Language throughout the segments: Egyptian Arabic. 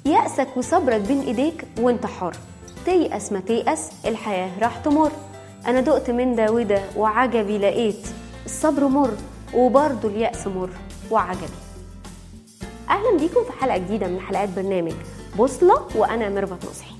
يأسك وصبرك بين ايديك وانت حر تيأس ما تيأس الحياة راح تمر انا دقت من ده وده وعجبي لقيت الصبر مر وبرضه اليأس مر وعجبي اهلا بيكم في حلقة جديدة من حلقات برنامج بوصلة وانا ميرفت نصحي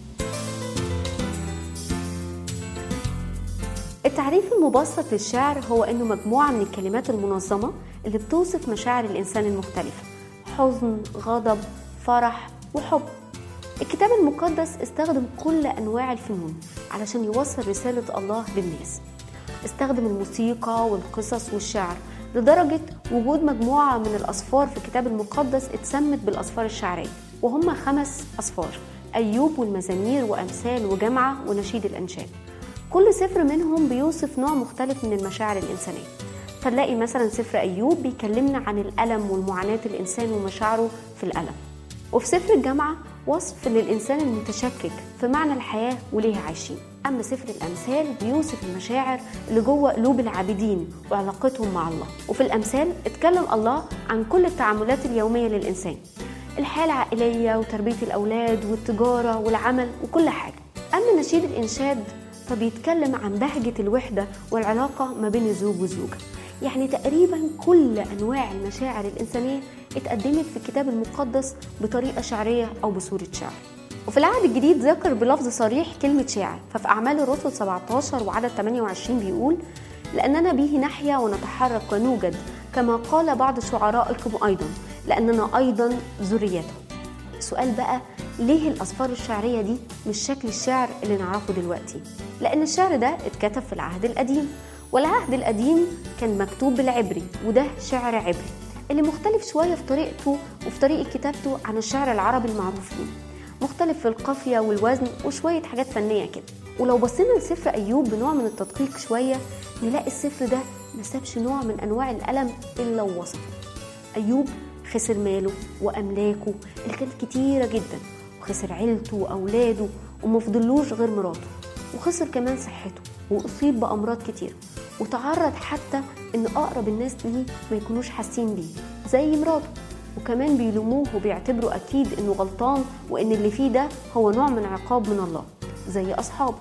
التعريف المبسط للشعر هو انه مجموعة من الكلمات المنظمة اللي بتوصف مشاعر الانسان المختلفة حزن غضب فرح وحب الكتاب المقدس استخدم كل انواع الفنون علشان يوصل رسالة الله للناس استخدم الموسيقى والقصص والشعر لدرجة وجود مجموعة من الأصفار في الكتاب المقدس اتسمت بالأصفار الشعرية وهم خمس أصفار أيوب والمزامير وأمثال وجمعة ونشيد الأنشاد كل سفر منهم بيوصف نوع مختلف من المشاعر الإنسانية فنلاقي مثلا سفر أيوب بيكلمنا عن الألم والمعاناة الإنسان ومشاعره في الألم وفي سفر الجامعة وصف للإنسان المتشكك في معنى الحياة وليه عايشين أما سفر الأمثال بيوصف المشاعر اللي جوه قلوب العابدين وعلاقتهم مع الله وفي الأمثال اتكلم الله عن كل التعاملات اليومية للإنسان الحياة العائلية وتربية الأولاد والتجارة والعمل وكل حاجة أما نشيد الإنشاد فبيتكلم عن بهجة الوحدة والعلاقة ما بين الزوج والزوجة يعني تقريبا كل أنواع المشاعر الإنسانية اتقدمت في الكتاب المقدس بطريقة شعرية أو بصورة شعر وفي العهد الجديد ذكر بلفظ صريح كلمة شاعر ففي أعمال الرسل 17 وعدد 28 بيقول لأننا به نحيا ونتحرك ونوجد كما قال بعض شعرائكم أيضا لأننا أيضا ذريته السؤال بقى ليه الأصفار الشعرية دي مش شكل الشعر اللي نعرفه دلوقتي لأن الشعر ده اتكتب في العهد القديم والعهد القديم كان مكتوب بالعبري وده شعر عبري اللي مختلف شوية في طريقته وفي طريقة كتابته عن الشعر العربي المعروفين مختلف في القافية والوزن وشوية حاجات فنية كده ولو بصينا لسفر أيوب بنوع من التدقيق شوية نلاقي السفر ده ما سابش نوع من أنواع الألم إلا ووصفه أيوب خسر ماله وأملاكه اللي كانت كتيرة جدا وخسر عيلته وأولاده ومفضلوش غير مراته وخسر كمان صحته وأصيب بأمراض كتير وتعرض حتى إن أقرب الناس ليه ما يكونوش حاسين بيه زي مراته وكمان بيلوموه وبيعتبروا أكيد إنه غلطان وإن اللي فيه ده هو نوع من عقاب من الله زي أصحابه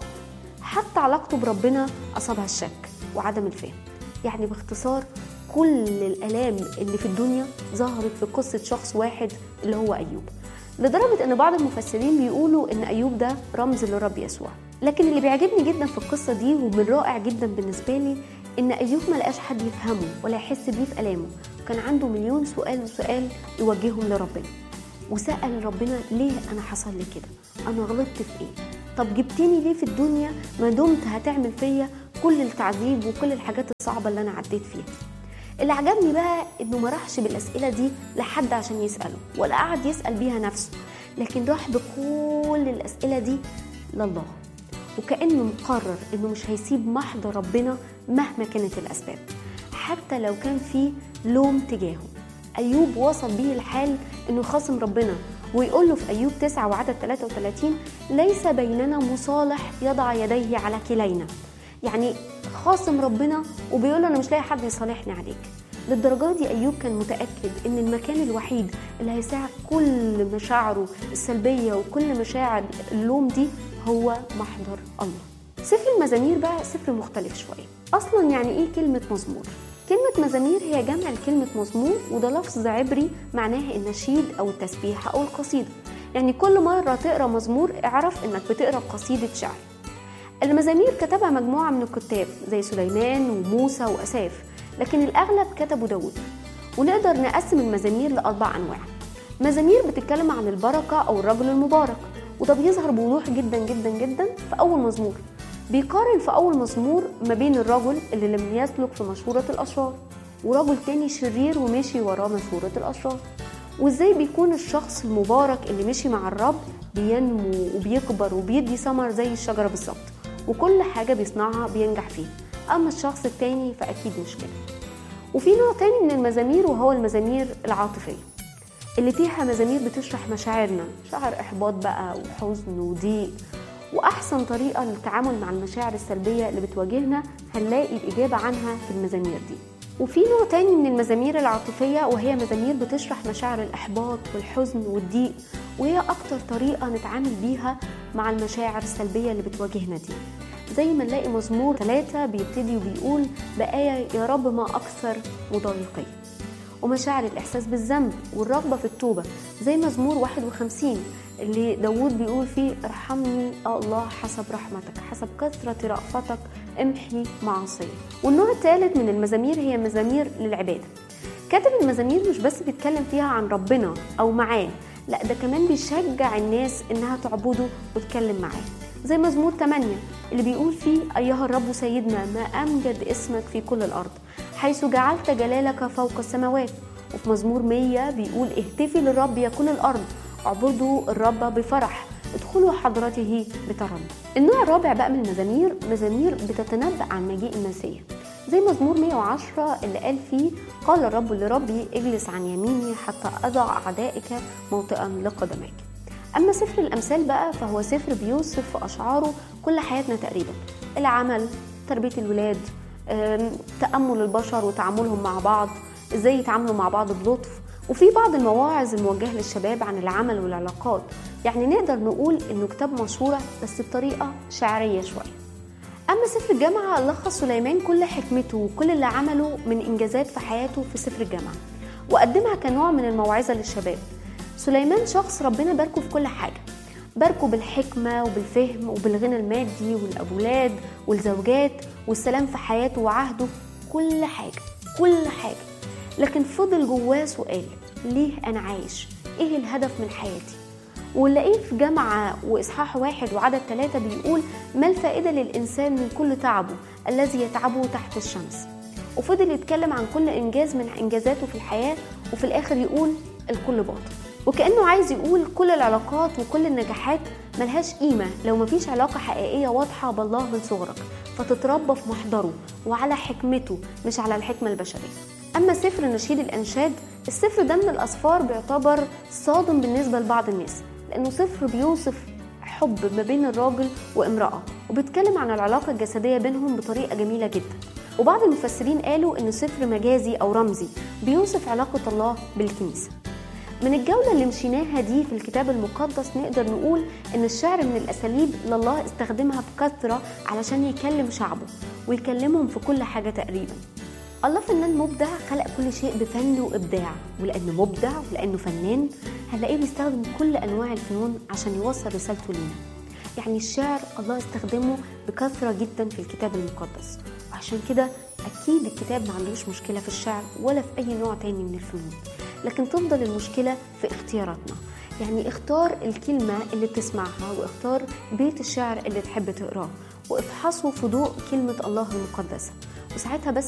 حتى علاقته بربنا أصابها الشك وعدم الفهم يعني باختصار كل الآلام اللي في الدنيا ظهرت في قصة شخص واحد اللي هو أيوب لدرجة إن بعض المفسرين بيقولوا إن أيوب ده رمز للرب يسوع لكن اللي بيعجبني جدا في القصة دي ومن رائع جدا بالنسبة لي إن أيوب ما لقاش حد يفهمه ولا يحس بيه في ألامه وكان عنده مليون سؤال وسؤال يوجههم لربنا وسأل ربنا ليه أنا حصل لي كده أنا غلطت في إيه طب جبتني ليه في الدنيا ما دمت هتعمل فيا كل التعذيب وكل الحاجات الصعبة اللي أنا عديت فيها اللي عجبني بقى انه ما راحش بالاسئله دي لحد عشان يساله ولا قعد يسال بيها نفسه لكن راح بكل الاسئله دي لله وكانه مقرر انه مش هيسيب محضر ربنا مهما كانت الاسباب حتى لو كان في لوم تجاهه ايوب وصل بيه الحال انه خاصم ربنا ويقول له في ايوب 9 وعدد 33 ليس بيننا مصالح يضع يديه على كلينا يعني خاصم ربنا وبيقول له انا مش لاقي حد يصالحني عليك للدرجه دي ايوب كان متاكد ان المكان الوحيد اللي هيساعد كل مشاعره السلبيه وكل مشاعر اللوم دي هو محضر الله سفر المزامير بقى سفر مختلف شويه اصلا يعني ايه كلمه مزمور كلمة مزامير هي جمع لكلمة مزمور وده لفظ عبري معناها النشيد أو التسبيحة أو القصيدة يعني كل مرة تقرأ مزمور اعرف إنك بتقرأ قصيدة شعر المزامير كتبها مجموعة من الكتاب زي سليمان وموسى وأساف لكن الأغلب كتبوا داود ونقدر نقسم المزامير لأربع أنواع مزامير بتتكلم عن البركة أو الرجل المبارك وده بيظهر بوضوح جدا جدا جدا في أول مزمور بيقارن في أول مزمور ما بين الرجل اللي لم يسلك في مشورة الأشرار ورجل تاني شرير ومشي وراه مشورة الأشرار وازاي بيكون الشخص المبارك اللي مشي مع الرب بينمو وبيكبر وبيدي ثمر زي الشجرة بالظبط وكل حاجة بيصنعها بينجح فيها أما الشخص التاني فأكيد مش كده وفي نوع تاني من المزامير وهو المزامير العاطفية اللي فيها مزامير بتشرح مشاعرنا شعر إحباط بقى وحزن وضيق وأحسن طريقة للتعامل مع المشاعر السلبية اللي بتواجهنا هنلاقي الإجابة عنها في المزامير دي وفي نوع تاني من المزامير العاطفية وهي مزامير بتشرح مشاعر الإحباط والحزن والضيق وهي أكتر طريقة نتعامل بيها مع المشاعر السلبية اللي بتواجهنا دي زي ما نلاقي مزمور ثلاثة بيبتدي وبيقول بآية يا رب ما أكثر مضايقي ومشاعر الإحساس بالذنب والرغبة في التوبة زي مزمور 51 اللي داود بيقول فيه ارحمني الله حسب رحمتك حسب كثرة رأفتك امحي معاصي والنوع الثالث من المزامير هي مزامير للعبادة كاتب المزامير مش بس بيتكلم فيها عن ربنا أو معاه لا ده كمان بيشجع الناس إنها تعبده وتكلم معاه زي مزمور 8 اللي بيقول فيه أيها الرب سيدنا ما أمجد اسمك في كل الأرض حيث جعلت جلالك فوق السماوات وفي مزمور 100 بيقول اهتفي للرب يا كل الأرض اعبدوا الرب بفرح ادخلوا حضرته بترنم النوع الرابع بقى من المزامير مزامير بتتنبأ عن مجيء المسيح زي مزمور 110 اللي قال فيه قال الرب لربي اجلس عن يميني حتى أضع أعدائك موطئا لقدميك أما سفر الأمثال بقى فهو سفر بيوصف في أشعاره كل حياتنا تقريبا العمل تربية الولاد تأمل البشر وتعاملهم مع بعض ازاي يتعاملوا مع بعض بلطف وفي بعض المواعظ الموجهة للشباب عن العمل والعلاقات يعني نقدر نقول انه كتاب مشهورة بس بطريقة شعرية شوية أما سفر الجامعة لخص سليمان كل حكمته وكل اللي عمله من إنجازات في حياته في سفر الجامعة وقدمها كنوع من الموعظة للشباب سليمان شخص ربنا باركه في كل حاجة باركه بالحكمة وبالفهم وبالغنى المادي والأولاد والزوجات والسلام في حياته وعهده كل حاجة كل حاجة لكن فضل جواه سؤال ليه أنا عايش؟ إيه الهدف من حياتي؟ ونلاقيه في جامعة وإصحاح واحد وعدد ثلاثة بيقول ما الفائدة للإنسان من كل تعبه الذي يتعبه تحت الشمس وفضل يتكلم عن كل إنجاز من إنجازاته في الحياة وفي الآخر يقول الكل باطل وكأنه عايز يقول كل العلاقات وكل النجاحات ملهاش قيمة لو مفيش علاقة حقيقية واضحة بالله من صغرك فتتربى في محضره وعلى حكمته مش على الحكمة البشرية أما سفر نشيد الأنشاد السفر ده من الأسفار بيعتبر صادم بالنسبة لبعض الناس لأنه سفر بيوصف حب ما بين الراجل وامرأة وبيتكلم عن العلاقة الجسدية بينهم بطريقة جميلة جدا وبعض المفسرين قالوا إنه سفر مجازي أو رمزي بيوصف علاقة الله بالكنيسة من الجولة اللي مشيناها دي في الكتاب المقدس نقدر نقول إن الشعر من الأساليب اللي الله استخدمها بكثرة علشان يكلم شعبه ويكلمهم في كل حاجة تقريبا الله فنان مبدع خلق كل شيء بفن وابداع ولانه مبدع ولانه فنان هنلاقيه بيستخدم كل انواع الفنون عشان يوصل رسالته لينا يعني الشعر الله استخدمه بكثره جدا في الكتاب المقدس وعشان كده اكيد الكتاب ما عندوش مشكله في الشعر ولا في اي نوع تاني من الفنون لكن تفضل المشكله في اختياراتنا يعني اختار الكلمه اللي بتسمعها واختار بيت الشعر اللي تحب تقراه وافحصه في ضوء كلمه الله المقدسه وساعتها بس